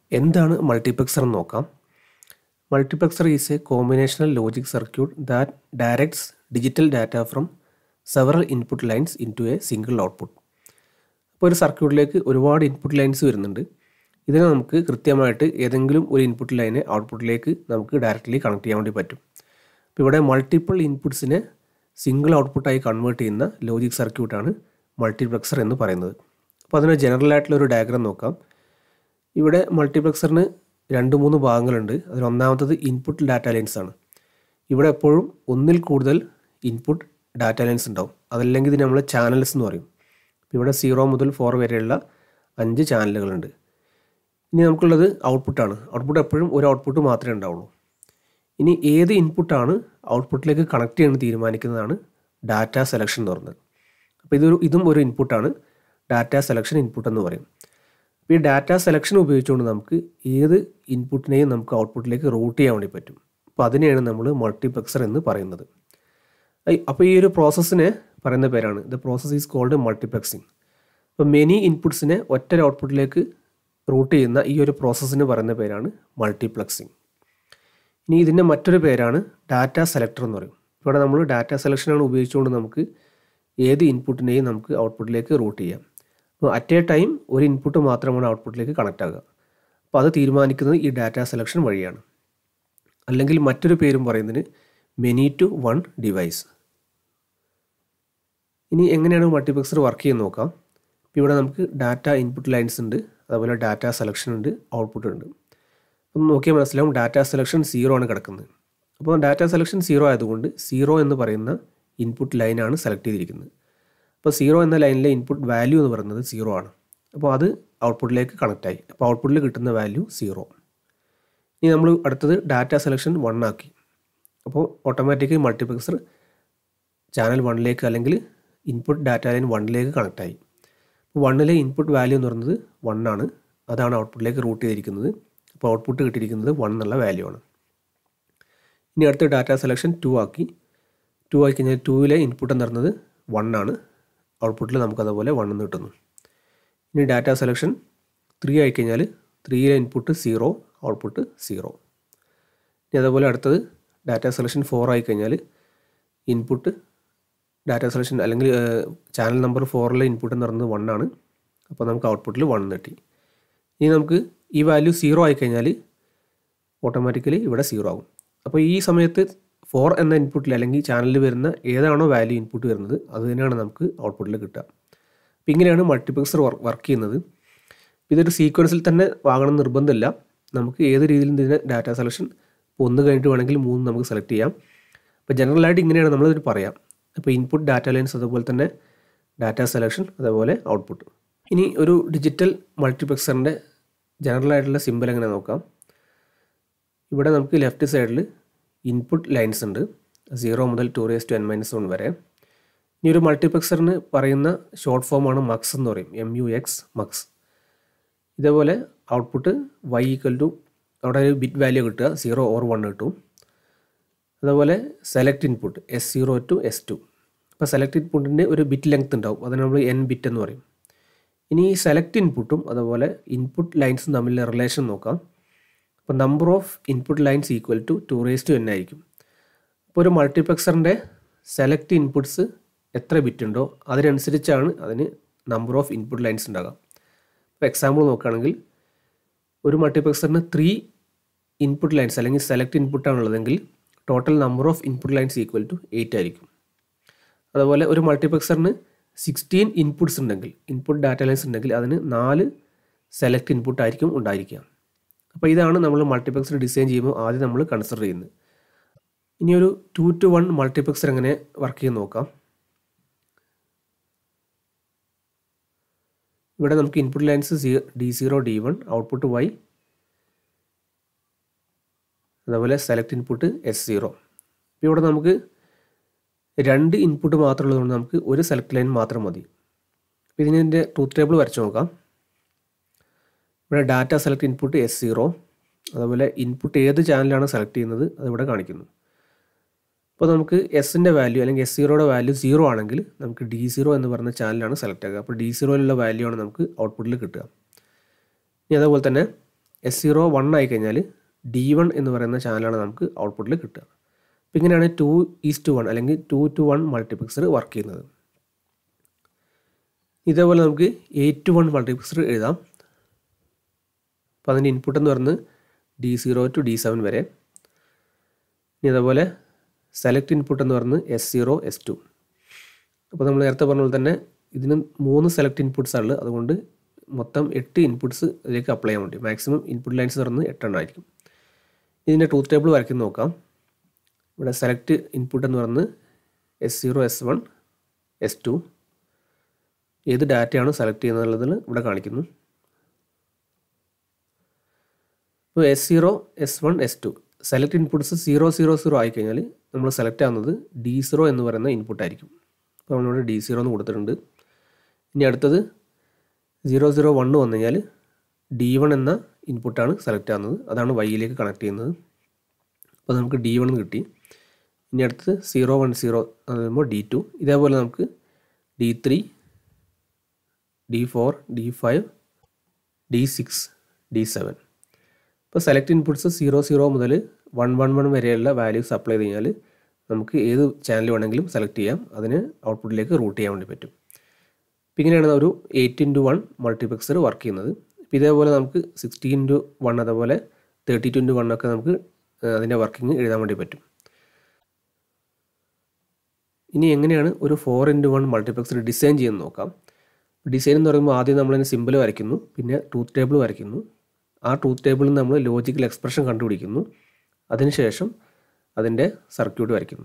എന്താണ് മൾട്ടിപ്ലക്സർ എന്ന് നോക്കാം multiplexer is a combinational logic circuit that directs digital data from several input lines into a single output അപ്പോൾ ഒരു സർക്യൂട്ടിലേക്ക് ഒരുപാട് ഇൻപുട്ട് ലൈൻസ് വരുന്നുണ്ട് ഇതിനെ നമുക്ക് കൃത്യമായിട്ട് ഏതെങ്കിലും ഒരു ഇൻപുട്ട് ലൈനെ ഔട്ട്പുട്ടിലേക്ക് നമുക്ക് ഡയറക്റ്റ്ലി കണക്ട് ചെയ്യാൻ വേണ്ടി പറ്റും അപ്പോൾ ഇവിടെ മൾട്ടിപ്പിൾ ഇൻപുട്സിനെ സിംഗിൾ ഔട്ട്പുട്ടായി കൺവേർട്ട് ചെയ്യുന്ന ലോജിക് സർക്യൂട്ടാണ് മൾട്ടിപ്ലക്സർ എന്ന് പറയുന്നത് അപ്പോൾ അതിന് ജനറൽ ആയിട്ടുള്ള ഒരു ഡയഗ്രാം നോക്കാം ഇവിടെ മൾട്ടിപ്ലക്സറിന് രണ്ട് മൂന്ന് ഭാഗങ്ങളുണ്ട് അതിൽ ഒന്നാമത്തത് ഇൻപുട്ട് ഡാറ്റ ലൈൻസ് ആണ് ഇവിടെ എപ്പോഴും ഒന്നിൽ കൂടുതൽ ഇൻപുട്ട് ഡാറ്റ ലൈൻസ് ഉണ്ടാവും അതല്ലെങ്കിൽ ഇത് നമ്മൾ ചാനൽസ് എന്ന് പറയും ഇപ്പോൾ ഇവിടെ സീറോ മുതൽ ഫോർ വരെയുള്ള അഞ്ച് ചാനലുകളുണ്ട് ഇനി നമുക്കുള്ളത് ഔട്ട്പുട്ടാണ് ഔട്ട്പുട്ട് എപ്പോഴും ഒരു ഔട്ട്പുട്ട് മാത്രമേ ഉണ്ടാവുള്ളൂ ഇനി ഏത് ഇൻപുട്ടാണ് ഔട്ട്പുട്ടിലേക്ക് കണക്ട് ചെയ്യാൻ തീരുമാനിക്കുന്നതാണ് ഡാറ്റ സെലക്ഷൻ എന്ന് പറയുന്നത് അപ്പോൾ ഇതൊരു ഇതും ഒരു ഇൻപുട്ടാണ് ഡാറ്റ സെലക്ഷൻ ഇൻപുട്ട് എന്ന് പറയും അപ്പോൾ ഈ ഡാറ്റ സെലക്ഷൻ ഉപയോഗിച്ചുകൊണ്ട് നമുക്ക് ഏത് ഇൻപുട്ടിനെയും നമുക്ക് ഔട്ട്പുട്ടിലേക്ക് റൂട്ട് ചെയ്യാൻ വേണ്ടി പറ്റും അപ്പോൾ അതിനെയാണ് നമ്മൾ മൾട്ടിപ്ലക്സർ എന്ന് പറയുന്നത് അപ്പോൾ ഈ ഒരു പ്രോസസ്സിനെ പറയുന്ന പേരാണ് the process is called multiplexing അപ്പോൾ മെനി ഇൻപുട്സിനെ ഒറ്റ ഔട്ട്പുട്ടിലേക്ക് റൂട്ട് ചെയ്യുന്ന ഈ ഒരു പ്രോസസ്സിന് പറയുന്ന പേരാണ് മൾട്ടിപ്ലക്സിങ് ഇനി ഇതിൻ്റെ മറ്റൊരു പേരാണ് ഡാറ്റ സെലക്ടർ എന്ന് പറയും ഇവിടെ നമ്മൾ ഡാറ്റ സെലക്ഷനാണ് ഉപയോഗിച്ചുകൊണ്ട് നമുക്ക് ഏത് ഇൻപുട്ടിനെയും നമുക്ക് ഔട്ട്പുട്ടിലേക്ക് റൂട്ട് ചെയ്യാം അപ്പോൾ അറ്റ് എ ടൈം ഒരു ഇൻപുട്ട് മാത്രമാണ് ഔട്ട്പുട്ടിലേക്ക് കണക്റ്റ് ആകുക അപ്പോൾ അത് തീരുമാനിക്കുന്നത് ഈ ഡാറ്റ സെലക്ഷൻ വഴിയാണ് അല്ലെങ്കിൽ മറ്റൊരു പേരും പറയുന്നതിന് മെനി ടു വൺ ഡിവൈസ് ഇനി എങ്ങനെയാണ് മൾട്ടിപ്ലക്സർ വർക്ക് ചെയ്യുന്നത് നോക്കാം ഇപ്പോൾ ഇവിടെ നമുക്ക് ഡാറ്റ ഇൻപുട്ട് ലൈൻസ് ഉണ്ട് അതുപോലെ ഡാറ്റ സെലക്ഷൻ ഉണ്ട് ഔട്ട്പുട്ട് ഉണ്ട് അപ്പം നോക്കിയാൽ മനസ്സിലാവും ഡാറ്റ സെലക്ഷൻ സീറോ ആണ് കിടക്കുന്നത് അപ്പോൾ ഡാറ്റ സെലക്ഷൻ സീറോ ആയതുകൊണ്ട് സീറോ എന്ന് പറയുന്ന ഇൻപുട്ട് ലൈനാണ് സെലക്ട് ചെയ്തിരിക്കുന്നത് അപ്പോൾ സീറോ എന്ന ലൈനിലെ ഇൻപുട്ട് വാല്യൂ എന്ന് പറയുന്നത് സീറോ ആണ് അപ്പോൾ അത് ഔട്ട്പുട്ടിലേക്ക് കണക്റ്റ് ആയി അപ്പോൾ ഔട്ട്പുട്ടിൽ കിട്ടുന്ന വാല്യൂ സീറോ ഇനി നമ്മൾ അടുത്തത് ഡാറ്റ സെലക്ഷൻ വൺ ആക്കി അപ്പോൾ ഓട്ടോമാറ്റിക്കലി മൾട്ടിപ്ലക്സർ ചാനൽ വണ്ണിലേക്ക് അല്ലെങ്കിൽ ഇൻപുട്ട് ഡാറ്റ ലൈൻ വണ്ണിലേക്ക് കണക്റ്റ് ആയി വണ്ണിലെ ഇൻപുട്ട് വാല്യൂ എന്ന് പറയുന്നത് വൺ ആണ് അതാണ് ഔട്ട്പുട്ടിലേക്ക് റൂട്ട് ചെയ്തിരിക്കുന്നത് അപ്പോൾ ഔട്ട്പുട്ട് കിട്ടിയിരിക്കുന്നത് വൺ എന്നുള്ള വാല്യൂ ആണ് ഇനി അടുത്ത ഡാറ്റ സെലക്ഷൻ ടു ആക്കി ടു ആക്കി കഴിഞ്ഞാൽ ടൂവിലെ ഇൻപുട്ട് എന്ന് പറയുന്നത് വൺ ആണ് ഔട്ട്പുട്ടിൽ നമുക്ക് അതുപോലെ വൺ എന്ന് കിട്ടുന്നു ഇനി ഡാറ്റ സെലക്ഷൻ ത്രീ ആയി കഴിഞ്ഞാൽ ത്രീയിലെ ഇൻപുട്ട് സീറോ ഔട്ട്പുട്ട് സീറോ ഇനി അതുപോലെ അടുത്തത് ഡാറ്റ സെലക്ഷൻ ഫോർ ആയി കഴിഞ്ഞാൽ ഇൻപുട്ട് ഡാറ്റ സെലക്ഷൻ അല്ലെങ്കിൽ ചാനൽ നമ്പർ ഫോറിലെ ഇൻപുട്ട് എന്ന് പറയുന്നത് വൺ ആണ് അപ്പോൾ നമുക്ക് ഔട്ട്പുട്ടിൽ വൺ കിട്ടി ഇനി നമുക്ക് ഈ വാല്യൂ സീറോ ആയി കഴിഞ്ഞാൽ ഓട്ടോമാറ്റിക്കലി ഇവിടെ സീറോ ആകും അപ്പോൾ ഈ സമയത്ത് ഫോർ എന്ന ഇൻപുട്ടിൽ അല്ലെങ്കിൽ ചാനലിൽ വരുന്ന ഏതാണോ വാല്യൂ ഇൻപുട്ട് വരുന്നത് അത് തന്നെയാണ് നമുക്ക് ഔട്ട്പുട്ടിൽ കിട്ടുക അപ്പോൾ ഇങ്ങനെയാണ് മൾട്ടിപ്ലക്സർ വർക്ക് ചെയ്യുന്നത് ഇതൊരു സീക്വൻസിൽ തന്നെ വാങ്ങണം നിർബന്ധമില്ല നമുക്ക് ഏത് രീതിയിലും ഇതിന് ഡാറ്റ സെലക്ഷൻ ഇപ്പോൾ ഒന്ന് കഴിഞ്ഞിട്ട് വേണമെങ്കിൽ മൂന്ന് നമുക്ക് സെലക്ട് ചെയ്യാം അപ്പോൾ ജനറലായിട്ട് ഇങ്ങനെയാണ് നമ്മളിതിന് പറയാം അപ്പോൾ ഇൻപുട്ട് ഡാറ്റ ലൈൻസ് അതുപോലെ തന്നെ ഡാറ്റ സെലക്ഷൻ അതേപോലെ ഔട്ട്പുട്ട് ഇനി ഒരു ഡിജിറ്റൽ മൾട്ടിപ്ലക്സറിൻ്റെ ജനറൽ ആയിട്ടുള്ള സിമ്പിൾ എങ്ങനെ നോക്കാം ഇവിടെ നമുക്ക് ലെഫ്റ്റ് സൈഡിൽ ഇൻപുട്ട് ലൈൻസ് ഉണ്ട് സീറോ മുതൽ two raise to n minus one വരെ ഇനി ഒരു മൾട്ടിപ്ലക്സറിന് പറയുന്ന ഷോർട്ട് ഫോമാണ് മക്സ് എന്ന് പറയും എം യു എക്സ് മക്സ് ഇതേപോലെ ഔട്ട്പുട്ട് വൈ ഈക്വൽ ടു അവിടെ ഒരു ബിറ്റ് വാല്യൂ കിട്ടുക സീറോ ഓർ വൺ കിട്ടും അതുപോലെ select input S zero to S two അപ്പോൾ സെലക്ട് ഇൻപുട്ടിൻ്റെ ഒരു ബിറ്റ് ലെങ്ത് ഉണ്ടാവും അത് നമ്മൾ എൻ ബിറ്റ് എന്ന് പറയും ഇനി ഈ സെലക്ട് ഇൻപുട്ടും അതുപോലെ ഇൻപുട്ട് ലൈൻസും തമ്മിലുള്ള റിലേഷൻ നോക്കാം അപ്പോൾ number of input lines equal to two raise to n ആയിരിക്കും അപ്പോൾ ഒരു മൾട്ടിപ്ലക്സറിൻ്റെ സെലക്ട് ഇൻപുട്സ് എത്ര ബിറ്റ് ഉണ്ടോ അതിനനുസരിച്ചാണ് അതിന് നമ്പർ ഓഫ് ഇൻപുട്ട് ലൈൻസ് ഉണ്ടാകാം ഇപ്പോൾ എക്സാമ്പിൾ നോക്കുകയാണെങ്കിൽ ഒരു മൾട്ടിപ്ലക്സറിന് ത്രീ ഇൻപുട്ട് ലൈൻസ് അല്ലെങ്കിൽ സെലക്ട് ഇൻപുട്ടാണുള്ളതെങ്കിൽ total number of input lines equal to eight ആയിരിക്കും അതുപോലെ ഒരു മൾട്ടിപ്ലക്സറിന് സിക്സ്റ്റീൻ ഇൻപുട്സ് ഉണ്ടെങ്കിൽ ഇൻപുട്ട് ഡാറ്റ ലൈൻസ് ഉണ്ടെങ്കിൽ അതിന് നാല് സെലക്ട് ഇൻപുട്ട് ആയിരിക്കും ഉണ്ടായിരിക്കുക അപ്പോൾ ഇതാണ് നമ്മൾ മൾട്ടിപ്ലക്സർ ഡിസൈൻ ചെയ്യുമ്പോൾ ആദ്യം നമ്മൾ കൺസിഡർ ചെയ്യുന്നത് ഇനി ഒരു ടു ടു വൺ മൾട്ടിപ്ലക്സർ എങ്ങനെ വർക്ക് ചെയ്ത് നോക്കാം ഇവിടെ നമുക്ക് input lines C D zero D one output Y അതുപോലെ സെലക്ട് ഇൻപുട്ട് എസ് സീറോ ഇപ്പോൾ ഇവിടെ നമുക്ക് രണ്ട് ഇൻപുട്ട് മാത്രമുള്ളതുകൊണ്ട് നമുക്ക് ഒരു സെലക്ട് ലൈൻ മാത്രം മതി അപ്പോൾ ഇതിൻ്റെ ട്രൂത്ത് ടേബിൾ വരച്ച് നോക്കാം ഇവിടെ data select input S zero അതുപോലെ ഇൻപുട്ട് ഏത് ചാനലാണ് സെലക്ട് ചെയ്യുന്നത് അതിവിടെ കാണിക്കുന്നു അപ്പോൾ നമുക്ക് എസിൻ്റെ വാല്യൂ അല്ലെങ്കിൽ എസ് സീറോയുടെ വാല്യൂ സീറോ ആണെങ്കിൽ നമുക്ക് ഡി സീറോ എന്ന് പറയുന്ന ചാനലാണ് സെലക്ട് ആക്കുക അപ്പോൾ ഡി സീറോയിലുള്ള വാല്യൂ ആണ് നമുക്ക് ഔട്ട്പുട്ടിൽ കിട്ടുക ഇനി അതേപോലെ തന്നെ എസ് സീറോ വൺ ആയി കഴിഞ്ഞാൽ ഡി വൺ എന്ന് പറയുന്ന ചാനലാണ് നമുക്ക് ഔട്ട്പുട്ടിൽ കിട്ടുക അപ്പോൾ ഇങ്ങനെയാണ് ടു ഈസ് ടു വൺ അല്ലെങ്കിൽ two to one multiplexer work ചെയ്യുന്നത് ഇതേപോലെ നമുക്ക് എയ്റ്റ് ടു വൺ മൾട്ടിപ്ലക്സർ എഴുതാം അപ്പോൾ അതിൻ്റെ ഇൻപുട്ട് എന്ന് പറയുന്നത് D zero to D seven വരെ ഇനി അതേപോലെ സെലക്ട് ഇൻപുട്ട് എന്ന് പറയുന്നത് എസ് സീറോ എസ് ടു അപ്പോൾ നമ്മൾ നേരത്തെ പറഞ്ഞ പോലെ തന്നെ ഇതിന് മൂന്ന് സെലക്ട് ഇൻപുട്ട്സ് ആണ് അതുകൊണ്ട് മൊത്തം എട്ട് ഇൻപുട്ട്സ് ഇതിലേക്ക് അപ്ലൈ ചെയ്യാൻ വേണ്ടി മാക്സിമം ഇൻപുട്ട് ലൈൻസ് പറഞ്ഞ് എട്ടെണ്ണം ആയിരിക്കും ഇതിൻ്റെ ട്രൂത്ത് ടേബിൾ വരയ്ക്കുന്ന നോക്കാം ഇവിടെ സെലക്ട് ഇൻപുട്ട് എന്ന് പറയുന്നത് S zero S one S two ഏത് ഡാറ്റയാണ് സെലക്ട് ചെയ്യുന്നത് ഇവിടെ കാണിക്കുന്നു ഇപ്പോൾ S zero S one S two select inputs zero zero zero ആയിക്കഴിഞ്ഞാൽ നമ്മൾ സെലക്ട് ആവുന്നത് ഡി സീറോ എന്ന് പറയുന്ന ഇൻപുട്ട് ആയിരിക്കും അപ്പോൾ നമ്മളിവിടെ ഡി സീറോ എന്ന് കൊടുത്തിട്ടുണ്ട് ഇനി അടുത്തത് സീറോ സീറോ വണ്ണ് വന്നു കഴിഞ്ഞാൽ ഡി വൺ എന്ന ഇൻപുട്ടാണ് സെലക്ട് ആവുന്നത് അതാണ് വൈയിലേക്ക് കണക്ട് ചെയ്യുന്നത് അപ്പോൾ നമുക്ക് ഡി വൺ കിട്ടി ഇനി അടുത്തത് സീറോ വൺ സീറോ എന്ന് പറയുമ്പോൾ ഡി ടു ഇതേപോലെ നമുക്ക് D three D four D five D six D seven ഇപ്പോൾ സെലക്ട് ഇൻപുട്സ് സീറോ സീറോ മുതൽ വൺ വൺ വൺ വരെയുള്ള വാല്യൂസ് അപ്ലൈ ചെയ്ത് കഴിഞ്ഞാൽ നമുക്ക് ഏത് ചാനൽ വേണമെങ്കിലും സെലക്ട് ചെയ്യാം അതിന് ഔട്ട്പുട്ടിലേക്ക് റൂട്ട് ചെയ്യാൻ വേണ്ടി പറ്റും അപ്പോൾ ഇങ്ങനെയാണ് ഒരു eight into one multiplexer work ചെയ്യുന്നത് അപ്പോൾ ഇതേപോലെ നമുക്ക് സിക്സ്റ്റി ഇൻറ്റു വൺ അതേപോലെ തേർട്ടി ടു ഇൻറ്റു വൺ ഒക്കെ നമുക്ക് അതിൻ്റെ വർക്കിംഗ് എഴുതാൻ വേണ്ടി പറ്റും ഇനി എങ്ങനെയാണ് ഒരു four into one multiplexer design ചെയ്യുന്നത് നോക്കാം ഡിസൈൻ എന്ന് പറയുമ്പോൾ ആദ്യം നമ്മളതിന് സിമ്പിൾ വരയ്ക്കുന്നു പിന്നെ ട്രൂത്ത് ടേബിൾ വരയ്ക്കുന്നു ആ ട്രൂത്ത് ടേബിളിൽ നമ്മൾ ലോജിക്കൽ എക്സ്പ്രഷൻ കണ്ടുപിടിക്കുന്നു അതിനുശേഷം അതിൻ്റെ സർക്യൂട്ട് വരയ്ക്കുന്നു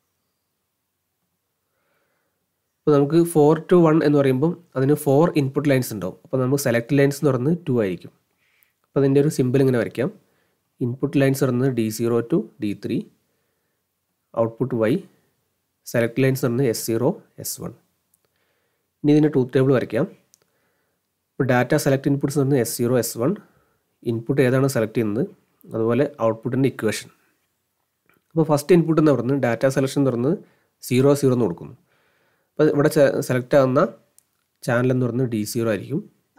അപ്പോൾ നമുക്ക് ഫോർ ടു വൺ എന്ന് പറയുമ്പം അതിന് ഫോർ ഇൻപുട്ട് ലൈൻസ് ഉണ്ടാവും അപ്പോൾ നമുക്ക് സെലക്ട് ലൈൻസ് എന്ന് പറയുന്നത് ടു ആയിരിക്കും അപ്പോൾ അതിൻ്റെ ഒരു സിമ്പിൾ ഇങ്ങനെ വരയ്ക്കാം ഇൻപുട്ട് ലൈൻസ് പറയുന്നത് D zero to D three output Y select lines പറയുന്നത് എസ് സീറോ എസ് വൺ ഇനി ഇതിൻ്റെ ട്രൂത്ത് ടേബിൾ വരയ്ക്കാം ഇപ്പോൾ ഡാറ്റ സെലക്ട് ഇൻപുട്ട്സ് പറയുന്നത് S zero S one input ഏതാണ് സെലക്ട് ചെയ്യുന്നത് അതുപോലെ ഔട്ട്പുട്ടിൻ്റെ ഇക്വേഷൻ അപ്പോൾ ഫസ്റ്റ് ഇൻപുട്ട് എന്ന് പറയുന്നത് ഡാറ്റ സെലക്ഷൻ എന്ന് പറയുന്നത് സീറോ സീറോ എന്ന് കൊടുക്കുന്നു അപ്പോൾ ഇവിടെ സെലക്ട് ആകുന്ന ചാനൽ എന്ന് പറയുന്നത് ഡി സീറോ ആയിരിക്കും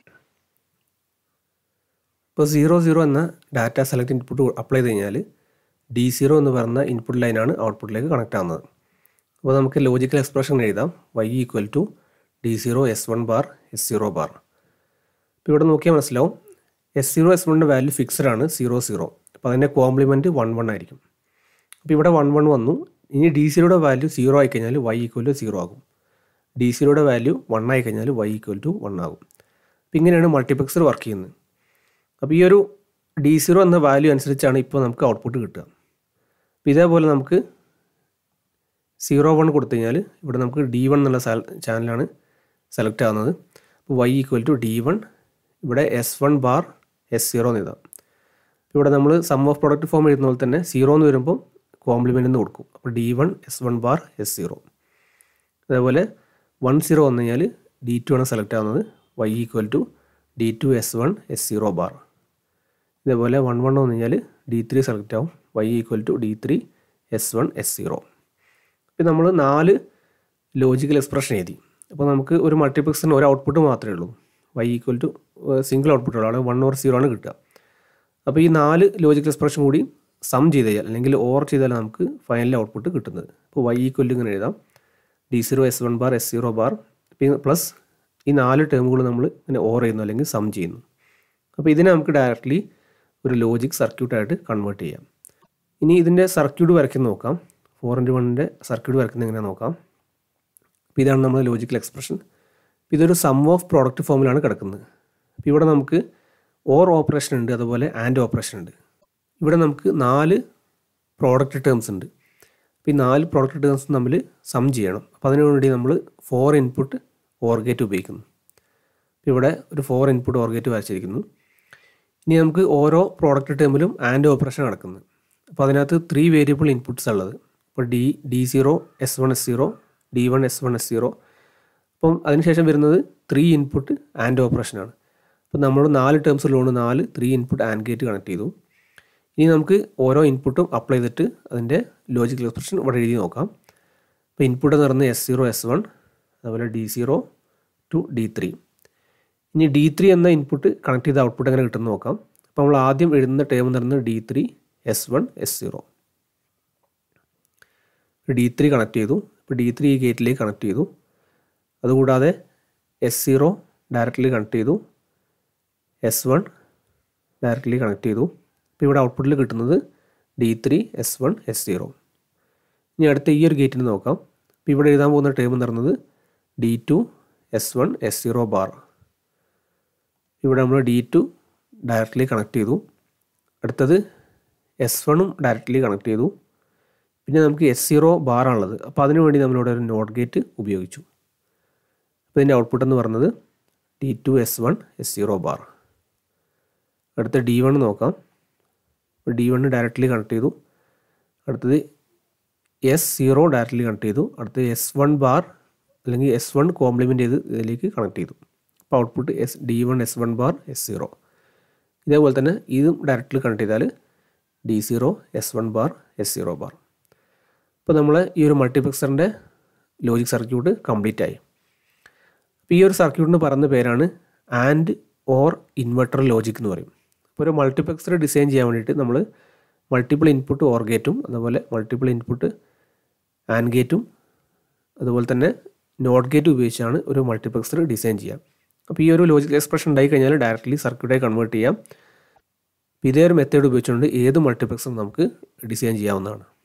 ഇപ്പോൾ സീറോ സീറോ എന്ന ഡാറ്റ സെലക്ട് ഇൻപുട്ട് അപ്ലൈ ചെയ്ത് കഴിഞ്ഞാൽ ഡി സീറോ എന്ന് പറയുന്ന ഇൻപുട്ട് ലൈനാണ് ഔട്ട്പുട്ടിലേക്ക് കണക്ട് ആവുന്നത് അപ്പോൾ നമുക്ക് ലോജിക്കൽ എക്സ്പ്രഷൻ എഴുതാം Y equal to D zero S one bar S zero bar ഇപ്പോൾ ഇവിടെ നോക്കിയാൽ മനസ്സിലാവും എസ് സീറോ എസ് വണ്ണിൻ്റെ വാല്യൂ ഫിക്സഡ് ആണ് സീറോ സീറോ അപ്പോൾ അതിൻ്റെ കോംപ്ലിമെൻറ്റ് വൺ വൺ ആയിരിക്കും അപ്പോൾ ഇവിടെ വൺ വൺ വന്നു ഇനി ഡി സീറോയുടെ വാല്യൂ സീറോ ആയി കഴിഞ്ഞാൽ വൈ ഈക്വൽ ടു സീറോ ആകും ഡി സീറോയുടെ വാല്യൂ വൺ ആയി കഴിഞ്ഞാൽ വൈ ഈക്വൽ ടു വൺ ആകും അപ്പോൾ ഇങ്ങനെയാണ് മൾട്ടിപ്ലക്സർ വർക്ക് ചെയ്യുന്നത് അപ്പോൾ ഈ ഒരു ഡി സീറോ എന്ന വാല്യൂ അനുസരിച്ചാണ് ഇപ്പോൾ നമുക്ക് ഔട്ട്പുട്ട് കിട്ടുക അപ്പോൾ ഇതേപോലെ നമുക്ക് സീറോ വൺ കൊടുത്തു കഴിഞ്ഞാൽ ഇവിടെ നമുക്ക് ഡി വൺ എന്നുള്ള ചാനലാണ് സെലക്ട് ആവുന്നത് അപ്പോൾ Y equal to D one ഇവിടെ S one bar S zero എന്ന് എഴുതാം ഇവിടെ നമ്മൾ സം ഓഫ് പ്രൊഡക്റ്റ് ഫോം എഴുതുന്ന പോലെ തന്നെ സീറോ എന്ന് വരുമ്പോൾ കോംപ്ലിമെൻ്റ് എന്ന് കൊടുക്കും അപ്പോൾ D one S one bar S zero അതേപോലെ വൺ സീറോ വന്നു കഴിഞ്ഞാൽ ഡി ടു ആണ് സെലക്ട് ആവുന്നത് Y equal to D two S one S zero bar ഇതേപോലെ വൺ വൺ വന്നു കഴിഞ്ഞാൽ ഡി ത്രീ സെലക്ട് ആവും Y equal to D three S one S zero ഇപ്പം നമ്മൾ നാല് ലോജിക്കൽ എക്സ്പ്രഷൻ എഴുതി അപ്പോൾ നമുക്ക് ഒരു മൾട്ടിപ്ലക്സിന് ഒരു ഔട്ട്പുട്ട് മാത്രമേ ഉള്ളൂ Y equal to single output ഉള്ളതാണ് വൺ ഓർ സീറോ ആണ് കിട്ടുക അപ്പോൾ ഈ നാല് ലോജിക്കൽ എക്സ്പ്രഷൻ കൂടി സം ചെയ്ത് കഴിഞ്ഞാൽ അല്ലെങ്കിൽ ഓവർ ചെയ്താൽ നമുക്ക് ഫൈനൽ ഔട്ട്പുട്ട് കിട്ടുന്നത് അപ്പോൾ വൈ ഈക്വൽ ഇങ്ങനെ എഴുതാം D zero S one bar S zero bar plus ഈ നാല് ടേമുകൾ നമ്മൾ ഇങ്ങനെ ഓവർ ചെയ്യുന്നു അല്ലെങ്കിൽ സം ചെയ്യുന്നു അപ്പോൾ ഇതിനെ നമുക്ക് ഡയറക്റ്റ്ലി ഒരു ലോജിക് സർക്യൂട്ടായിട്ട് കൺവേർട്ട് ചെയ്യാം ഇനി ഇതിൻ്റെ സർക്യൂട്ട് വരയ്ക്കുന്ന നോക്കാം ഫോർ ഇൻറ്റു വണ്ണിൻ്റെ സർക്യൂട്ട് വരയ്ക്കുന്നത് എങ്ങനെ നോക്കാം അപ്പോൾ ഇതാണ് നമ്മുടെ ലോജിക്കൽ എക്സ്പ്രഷൻ ഇതൊരു സം ഓഫ് പ്രോഡക്റ്റ് ഫോമിലാണ് കിടക്കുന്നത് അപ്പോൾ ഇവിടെ നമുക്ക് ഓർ ഓപ്പറേഷൻ ഉണ്ട് അതുപോലെ ആൻഡ് ഓപ്പറേഷൻ ഉണ്ട് ഇവിടെ നമുക്ക് നാല് പ്രോഡക്റ്റ് ടേംസ് ഉണ്ട് അപ്പോൾ ഈ നാല് പ്രോഡക്റ്റ് ടേംസ് തമ്മിൽ സം ചെയ്യണം അപ്പോൾ അതിനു വേണ്ടി നമ്മൾ ഫോർ ഇൻപുട്ട് ഓർ ഗേറ്റ് ഉപയോഗിക്കുന്നു അപ്പോൾ ഇവിടെ ഒരു ഫോർ ഇൻപുട്ട് ഓർ ഗേറ്റ് വരച്ചിരിക്കുന്നു ഇനി നമുക്ക് ഓരോ പ്രോഡക്റ്റ് ടേമിലും ആൻഡ് ഓപ്പറേഷൻ നടക്കുന്നത് അപ്പോൾ അതിനകത്ത് ത്രീ വേരിയബിൾ ഇൻപുട്ട്സ് ഉള്ളത് ഇപ്പോൾ D D zero S one S zero D one S one S zero അപ്പം അതിനുശേഷം വരുന്നത് ത്രീ ഇൻപുട്ട് ആൻഡ് ഓപ്പറേഷനാണ് അപ്പോൾ നമ്മൾ നാല് ടേംസിലുകൊണ്ട് നാല് three input and gate connect ചെയ്തു ഇനി നമുക്ക് ഓരോ ഇൻപുട്ടും അപ്ലൈ ചെയ്തിട്ട് അതിൻ്റെ ലോജിക്കൽ എക്സ്പ്രഷൻ ഇവിടെ എഴുതി നോക്കാം അപ്പോൾ ഇൻപുട്ട് എന്ന് പറയുന്നത് എസ് സീറോ എസ് വൺ അതുപോലെ D zero to D three ഇനി ഡി ത്രീ എന്ന ഇൻപുട്ട് കണക്ട് ചെയ്ത ഔട്ട്പുട്ട് എങ്ങനെ കിട്ടുമെന്ന് നോക്കാം അപ്പോൾ നമ്മൾ ആദ്യം എഴുതുന്ന ടേം എന്ന് പറയുന്നത് D three S one S zero D three connect ചെയ്തു ഇപ്പോൾ ഡി ത്രീ ഈ ഗേറ്റിലേക്ക് കണക്ട് ചെയ്തു അതുകൂടാതെ എസ് സീറോ ഡയറക്റ്റ്ലി കണക്ട് ചെയ്തു എസ് വൺ ഡയറക്റ്റ്ലി കണക്ട് ചെയ്തു ഇപ്പോൾ ഇവിടെ ഔട്ട്പുട്ടിൽ കിട്ടുന്നത് D three S one S zero ഇനി അടുത്ത ഈ ഒരു ഗേറ്റിന് നോക്കാം ഇപ്പോൾ ഇവിടെ എഴുതാൻ പോകുന്ന ടേം എന്ന് പറയുന്നത് D two S one S zero bar ഇവിടെ നമ്മൾ ഡി ടു ഡയറക്റ്റ്ലി കണക്ട് ചെയ്തു അടുത്തത് എസ് വണ്ണും ഡയറക്റ്റ്ലി കണക്ട് ചെയ്തു പിന്നെ നമുക്ക് എസ് സീറോ ബാറാണുള്ളത് അപ്പോൾ അതിനു വേണ്ടി നമ്മളിവിടെ ഒരു നോട്ട് ഗേറ്റ് ഉപയോഗിച്ചു അപ്പോൾ ഇതിൻ്റെ ഔട്ട്പുട്ട് എന്ന് പറയുന്നത് D two S one S zero bar അടുത്ത ഡി വൺ നോക്കാം ഡി വൺ ഡയറക്റ്റ്ലി കണക്ട് ചെയ്തു അടുത്തത് എസ് സീറോ ഡയറക്റ്റ്ലി കണക്ട് ചെയ്തു അടുത്തത് എസ് വൺ ബാർ അല്ലെങ്കിൽ എസ് വൺ കോംപ്ലിമെൻറ്റ് ചെയ്ത് ഇതിലേക്ക് കണക്ട് ചെയ്തു അപ്പോൾ output S D one S one bar S zero ഇതേപോലെ തന്നെ ഇതും ഡയറക്റ്റ്ലി കണക്ട് ചെയ്താൽ D zero S one bar S zero bar അപ്പോൾ നമ്മൾ ഈ ഒരു മൾട്ടിപ്ലക്സറിൻ്റെ ലോജിക് സർക്യൂട്ട് കംപ്ലീറ്റ് ആയി അപ്പോൾ ഈ ഒരു സർക്യൂട്ടിന് പറയുന്ന പേരാണ് ആൻഡ് ഓർ ഇൻവെർട്ടർ ലോജിക് എന്ന് പറയും അപ്പോൾ ഒരു മൾട്ടിപ്ലക്സർ ഡിസൈൻ ചെയ്യാൻ വേണ്ടിയിട്ട് നമ്മൾ മൾട്ടിപ്പിൾ ഇൻപുട്ട് ഓർ ഗേറ്റും അതുപോലെ മൾട്ടിപ്പിൾ ഇൻപുട്ട് ആൻഡ് ഗേറ്റും അതുപോലെ തന്നെ നോട്ട് ഗേറ്റ് ഉപയോഗിച്ചാണ് ഒരു മൾട്ടിപ്ലക്സർ ഡിസൈൻ ചെയ്യുക അപ്പോൾ ഈ ഒരു ലോജിക്കൽ എക്സ്പ്രഷൻ ഉണ്ടായി കഴിഞ്ഞാൽ ഡയറക്റ്റ്ലി സർക്യൂട്ടായി കൺവേർട്ട് ചെയ്യാം ഇതേ ഒരു മെത്തേഡ് ഉപയോഗിച്ചുകൊണ്ട് ഏത് മൾട്ടിപ്ലക്സും നമുക്ക് ഡിസൈൻ ചെയ്യാവുന്നതാണ്